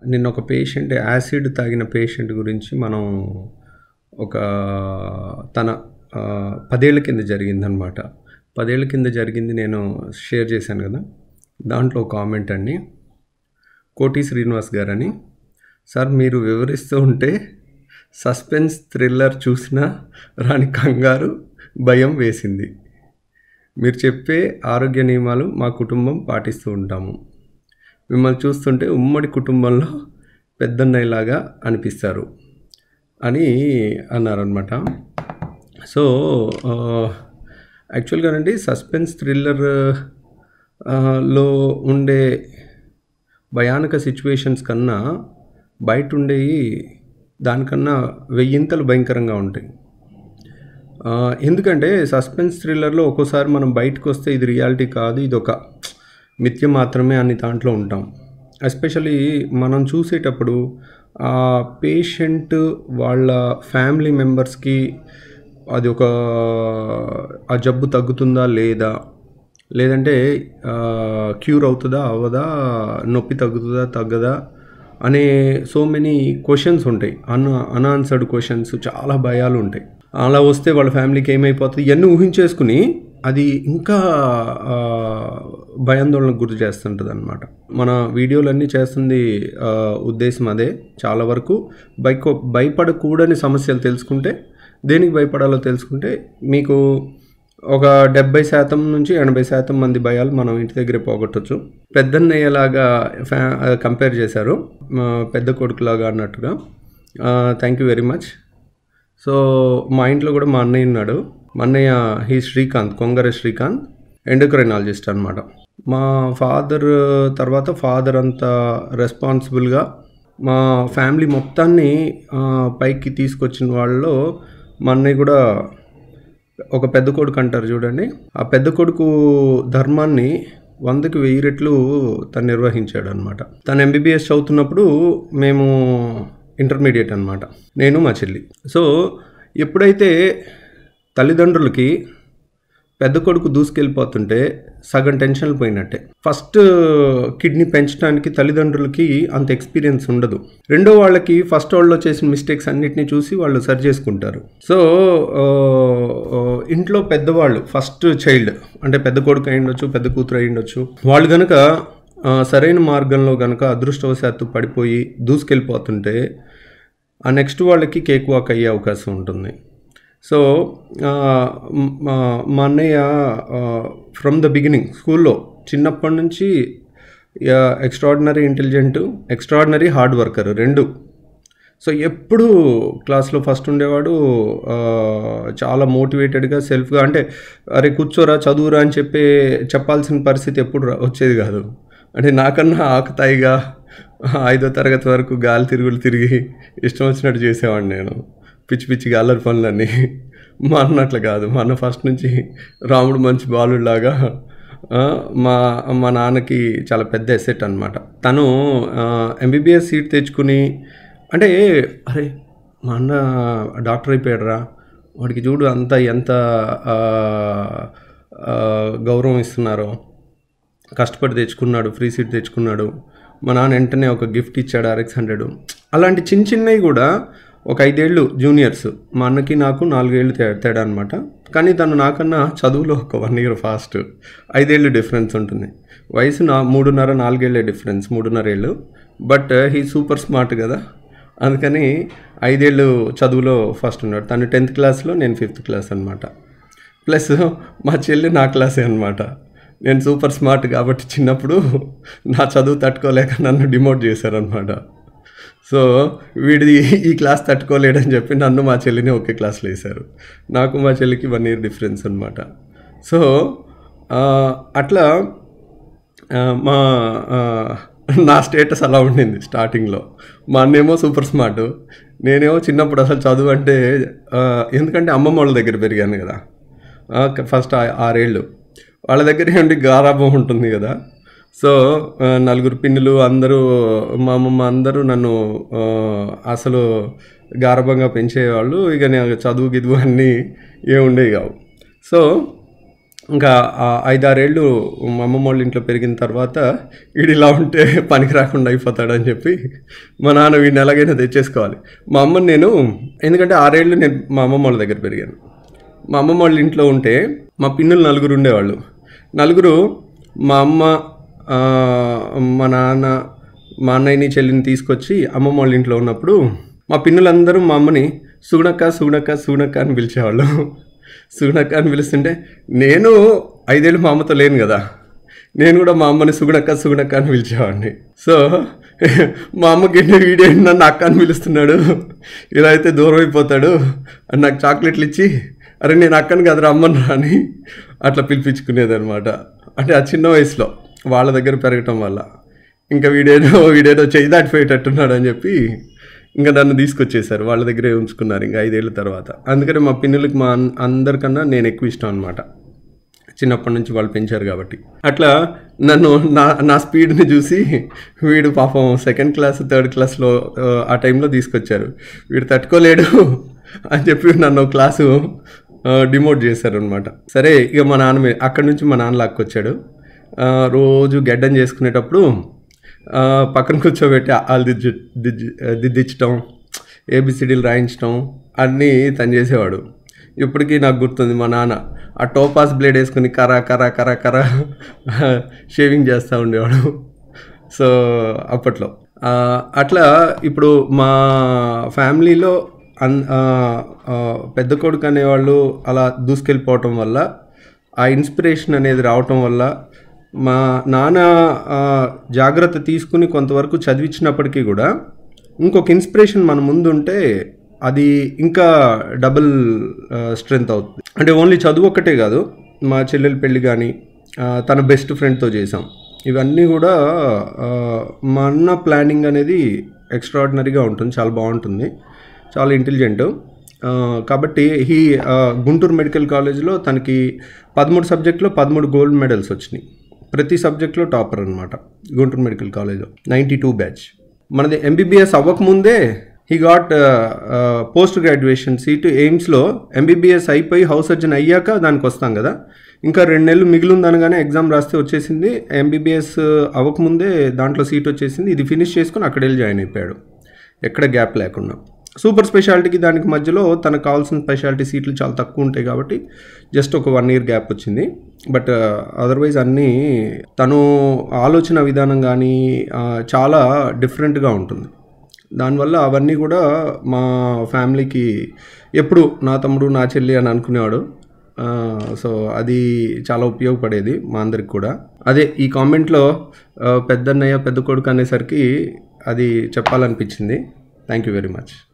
నిన్న ఒక patient acid తాగిన పేషెంట్ గురించి మనం ఒక తన ఆ, పదేళ్ల కింద జరిగిందనమాట పదేళ్ల కింద జరిగింది నేను షేర్ చేశాను కదా దాంట్లో ఒక కామెంట్ అండి కోటి శ్రీనివాస్ గారని సార్ మీరు వివరిస్తూ ఉంటే సస్పెన్స్ థ్రిల్లర్ చూసినా రాని కంగారు భయం వేసింది మీరు చెప్పే ఆరోగ్య నియమాలు మా కుటుంబం పాటిస్తూ ఉంటాము మిమ్మల్ని చూస్తుంటే ఉమ్మడి కుటుంబంలో పెద్దన్నయ్యలాగా అనిపిస్తారు అని అన్నారనమాట సో యాక్చువల్గా అండి సస్పెన్స్ థ్రిల్లర్ లో ఉండే భయానక సిచ్యువేషన్స్ కన్నా బయట ఉండేవి దానికన్నా వెయ్యింతలు భయంకరంగా ఉంటాయి ఆ, ఎందుకంటే సస్పెన్స్ థ్రిల్లర్లో ఒక్కోసారి మనం బయటకు వస్తే ఇది రియాలిటీ కాదు ఇది ఒక మిథ్య మాత్రమే అని దాంట్లో ఉంటాం ఎస్పెషలీ మనం చూసేటప్పుడు ఆ పేషెంట్ వాళ్ళ ఫ్యామిలీ మెంబర్స్కి అది ఒక ఆ జబ్బు తగ్గుతుందా లేదా లేదంటే క్యూర్ అవుతుందా అవ్వదా నొప్పి తగ్గుతుందా తగ్గదా అనే సో మెనీ క్వశ్చన్స్ ఉంటాయి అన్ అన్ఆన్సర్డ్ క్వశ్చన్స్ చాలా భయాలు ఉంటాయి అలా వస్తే వాళ్ళ ఫ్యామిలీకి ఏమైపోతుంది ఇవన్నీ ఊహించేసుకుని అది ఇంకా ఆ, భయాందోళనకు గురి చేస్తుంటుంది అనమాట మన వీడియోలన్నీ చేస్తుంది ఆ, ఉద్దేశం అదే చాలా వరకు భయకో భయపడకూడని సమస్యలు తెలుసుకుంటే దేనికి భయపడాలో తెలుసుకుంటే మీకు ఒక డెబ్బై శాతం నుంచి ఎనభై శాతం మంది భయాలు మనం ఇంటి దగ్గరే పోగొట్టచ్చు పెద్దన్నయ్యలాగా ఫ్యా కంపేర్ చేశారు మా పెద్ద కొడుకులాగా అన్నట్టుగా thank you very much so మా ఇంట్లో కూడా మా అన్నయ్య ఉన్నాడు మా అన్నయ్య హీ శ్రీకాంత్ కొంగర శ్రీకాంత్ ఎండోక్రైనాలజిస్ట్ అనమాట మా ఫాదర్ తర్వాత ఫాదర్ అంత రెస్పాన్సిబుల్గా మా ఫ్యామిలీ మొత్తాన్ని ఆ, పైకి తీసుకొచ్చిన వాళ్ళలో మా అన్నయ్య కూడా ఒక పెద్ద కొడుకు అంటారు చూడండి ఆ పెద్ద కొడుకు ధర్మాన్ని వందకి వెయ్యి రెట్లు తను నిర్వహించాడు అనమాట తను ఎంబీబీఎస్ చదువుతున్నప్పుడు మేము ఇంటర్మీడియట్ అనమాట నేను మా చెల్లి సో ఎప్పుడైతే తల్లిదండ్రులకి పెద్ద కొడుకు దూసుకెళ్ళిపోతుంటే సగం టెన్షన్లు పోయినట్టే ఫస్ట్ కిడ్నీ పెంచడానికి తల్లిదండ్రులకి అంత ఎక్స్పీరియన్స్ ఉండదు రెండో వాళ్ళకి ఫస్ట్ వాళ్ళు చేసిన మిస్టేక్స్ అన్నిటిని చూసి వాళ్ళు సరి చేసుకుంటారు సో ఆ, ఆ, ఇంట్లో పెద్దవాళ్ళు ఫస్ట్ చైల్డ్ అంటే పెద్ద కొడుకు అయి ఉండొచ్చు పెద్ద కూతురు అయి ఉండొచ్చు వాళ్ళు కనుక ఆ, సరైన మార్గంలో కనుక అదృష్టవశాత్తు పడిపోయి దూసుకెళ్ళిపోతుంటే ఆ నెక్స్ట్ వాళ్ళకి కేక్ వాక్ అయ్యే అవకాశం ఉంటుంది సో ఆ, మ్- మా మా అన్నయ్య ఫ్రమ్ ద బిగినింగ్ స్కూల్లో చిన్నప్పటి నుంచి extraordinary intelligent extraordinary hard worker రెండు సో ఎప్పుడు క్లాస్లో ఫస్ట్ ఉండేవాడు ఆ, చాలా మోటివేటెడ్గా సెల్ఫ్గా అంటే అరే కూర్చోరా చదువురా అని చెప్పి చెప్పాల్సిన పరిస్థితి ఎప్పుడు రా- వచ్చేది కాదు అంటే నాకన్నా ఆకతాయిగా ఐదో తరగతి వరకు గాలి తిరుగులు తిరిగి ఇష్టం వచ్చినట్టు చేసేవాడిని నేను పిచ్చి పిచ్చి గాలర్ పనులన్నీ మా అన్న అట్లా కాదు మా అన్న ఫస్ట్ నుంచి రాముడు మంచి బాలులాగా ఆ, మా మా నాన్నకి చాలా పెద్ద ఎసెట్ అనమాట తను ఎంబీబీఎస్ సీట్ తెచ్చుకుని అంటే అరే మా అన్న డాక్టర్ అయిపోయాడురా వాడికి చూడు అంత ఎంత ఆ, ఆ, గౌరవం ఇస్తున్నారో కష్టపడి తెచ్చుకున్నాడు ఫ్రీ సీట్ తెచ్చుకున్నాడు మా నాన్న వెంటనే ఒక గిఫ్ట్ ఇచ్చాడు ఆర్ఎక్స్ హండ్రెడ్ అలాంటి చిన్న చిన్నవి కూడా ఒక ఐదేళ్ళు జూనియర్స్ మా అన్నకి నాకు నాలుగేళ్ళు తే తేడా అనమాట కానీ తను నాకన్నా చదువులో ఒక వన్ ఇయర్ ఫాస్ట్ ఐదేళ్ళు డిఫరెన్స్ ఉంటుంది వయసు నా మూడున్నర నాలుగేళ్లే డిఫరెన్స్ మూడున్నర ఏళ్ళు బట్ హీ సూపర్ స్మార్ట్ కదా అందుకని ఐదేళ్ళు చదువులో ఫస్ట్ ఉన్నాడు తను టెన్త్ క్లాస్లో నేను ఫిఫ్త్ క్లాస్ అనమాట ప్లస్ మా చెల్లి నా క్లాసే అనమాట నేను సూపర్ స్మార్ట్ కాబట్టి చిన్నప్పుడు నా చదువు తట్టుకోలేక నన్ను డిమోట్ చేశారనమాట సో వీడిది ఈ క్లాస్ తట్టుకోలేడని చెప్పి నన్ను మా చెల్లిని ఒకే క్లాస్లో వేశారు నాకు మా చెల్లికి వన్ ఇయర్ డిఫరెన్స్ అనమాట సో ఆ, అట్లా ఆ, మా ఆ, నా స్టేటస్ అలా ఉండింది స్టార్టింగ్లో మా అన్నేమో సూపర్ స్మార్ట్ నేనేమో చిన్నప్పుడు అసలు చదువు అంటే ఆ, ఎందుకంటే అమ్మమ్మ వాళ్ళ దగ్గర పెరిగాను కదా ఫస్ట్ ఆరేళ్ళు వాళ్ళ దగ్గర ఏంటి గారాబం ఉంటుంది కదా సో ఆ, నలుగురు పిన్నులు అందరూ మా అమ్మమ్మ అందరూ నన్ను ఆ, అసలు గారభంగా పెంచేవాళ్ళు ఇక నేను చదువు గిదువు అన్నీ ఏ ఉండేవి కావు సో ఇంకా ఆ ఐదారేళ్ళు మా అమ్మమ్మ వాళ్ళ ఇంట్లో పెరిగిన తర్వాత వీడు ఇలా ఉంటే పనికి రాకుండా అయిపోతాడని చెప్పి మా నాన్న వీడిని ఎలాగైనా తెచ్చేసుకోవాలి మా అమ్మని నేను ఎందుకంటే ఆరేళ్ళు నేను మా అమ్మమ్మ వాళ్ళ దగ్గర పెరిగాను మా అమ్మమ్మ వాళ్ళ ఇంట్లో ఉంటే మా పిన్నులు నలుగురు ఉండేవాళ్ళు నలుగురు మా అమ్మ ఆ, మా నాన్న మా అన్నయ్యని చెల్లిని తీసుకొచ్చి అమ్మమ్మ వాళ్ళ ఇంట్లో ఉన్నప్పుడు మా పిన్నులందరూ మా అమ్మని సుగుణక్క సుగుణక్క సుగుణక్క అని పిలిచేవాళ్ళు సుగుణక్క అని పిలుస్తుంటే నేను ఐదేళ్ళు మా అమ్మతో లేను కదా నేను కూడా మా అమ్మని సుగుణక్క సుగుణక్క అని పిలిచేవాడిని సో మా అమ్మకి ఎన్ని వీడియో నన్ను అక్క అని పిలుస్తున్నాడు ఇలా అయితే దూరం అయిపోతాడు అని నాకు చాక్లెట్లు ఇచ్చి అరే నేను అక్కని కదరా అమ్మని రా అని అట్లా పిలిపించుకునేది అనమాట అంటే ఆ చిన్న వయసులో వాళ్ళ దగ్గర పెరగటం వల్ల ఇంకా వీడేదో వీడేదో చేయి దాటిపోయేటట్టున్నాడు అని చెప్పి ఇంకా నన్ను తీసుకొచ్చేసారు వాళ్ళ దగ్గరే ఉంచుకున్నారు ఇంకా ఐదేళ్ళ తర్వాత అందుకని మా పిన్నులకి మా అన్- అందరికన్నా నేను ఎక్కువ ఇష్టం అనమాట చిన్నప్పటి నుంచి వాళ్ళు పెంచారు కాబట్టి అట్లా నన్ను నా నా స్పీడ్ని చూసి వీడు పాపం సెకండ్ క్లాస్ థర్డ్ క్లాస్లో ఆ, ఆ టైంలో తీసుకొచ్చారు వీడు తట్టుకోలేడు అని చెప్పి నన్ను క్లాసు డిమోట్ చేశారు అనమాట సరే ఇక మా నాన్న మీ- అక్కడి నుంచి మా నాన్న లాక్కొచ్చాడు ఆ, రోజు గడ్డం చేసుకునేటప్పుడు ఆ, పక్కన కూర్చోబెట్టి వాళ్ళు దిద్ది దిద్ది దిద్దించడం ఏబిసిడీలు రాయించడం అన్నీ తను చేసేవాడు ఇప్పటికీ నాకు గుర్తుంది మా నాన్న ఆ టోపాస్ బ్లేడ్ వేసుకుని కర కర కర కర షేవింగ్ చేస్తూ ఉండేవాడు సో అప్పట్లో ఆ, అట్లా ఇప్పుడు మా ఫ్యామిలీలో అన్ ఆ, ఆ, పెద్ద కొడుకు అనేవాళ్ళు అలా దూసుకెళ్ళిపోవటం వల్ల ఆ ఇన్స్పిరేషన్ అనేది రావటం వల్ల మా నాన్న ఆ, జాగ్రత్త తీసుకుని కొంతవరకు చదివించినప్పటికీ కూడా ఇంకొక ఇన్స్పిరేషన్ మన ముందు ఉంటే అది ఇంకా డబుల్ స్ట్రెంగ్త్ అవుతుంది అంటే ఓన్లీ చదువు ఒక్కటే కాదు మా చెల్లెల పెళ్ళి కానీ తన బెస్ట్ ఫ్రెండ్తో చేసాం ఇవన్నీ కూడా ఆ, మా అన్న ప్లానింగ్ అనేది ఎక్స్ట్రాడినరీగా ఉంటుంది చాలా బాగుంటుంది చాలా ఇంటెలిజెంట్ కాబట్టి ఈ ఆ, గుంటూరు మెడికల్ కాలేజ్లో తనకి పదమూడు సబ్జెక్టులో పదమూడు గోల్డ్ మెడల్స్ వచ్చినాయి ప్రతి సబ్జెక్ట్లో టాపర్ అనమాట గుంటూరు మెడికల్ కాలేజ్లో నైంటీ టూ బ్యాచ్ మనది ఎంబీబీఎస్ అవ్వకముందే he got post graduation seat ఎయిమ్స్లో ఎంబీబీఎస్ అయిపోయి హౌస్ సర్జన్ అయ్యాక దానికి వస్తాం కదా ఇంకా రెండు నెలలు మిగిలి ఉందనగానే ఎగ్జామ్ రాస్తే వచ్చేసింది ఎంబీబీఎస్ అవ్వకముందే దాంట్లో సీట్ వచ్చేసింది ఇది ఫినిష్ చేసుకుని అక్కడ వెళ్ళి జాయిన్ అయిపోయాడు ఎక్కడ గ్యాప్ లేకుండా సూపర్ స్పెషాలిటీకి దానికి మధ్యలో తనకు కావాల్సిన స్పెషాలిటీ సీట్లు చాలా తక్కువ ఉంటాయి కాబట్టి జస్ట్ ఒక వన్ ఇయర్ గ్యాప్ వచ్చింది బట్ అదర్వైజ్ అన్నీ తను ఆలోచన విధానం కానీ ఆ, చాలా డిఫరెంట్గా ఉంటుంది దానివల్ల అవన్నీ కూడా మా ఫ్యామిలీకి ఎప్పుడు నా తమ్ముడు నా చెల్లి అని అనుకునేవాడు ఆ, సో అది చాలా ఉపయోగపడేది మా అందరికి కూడా అదే ఈ కామెంట్లో ఆ, పెద్దన్నయ్య పెద్ద కొడుకు అనేసరికి అది చెప్పాలనిపించింది థ్యాంక్ యూ వెరీ మచ్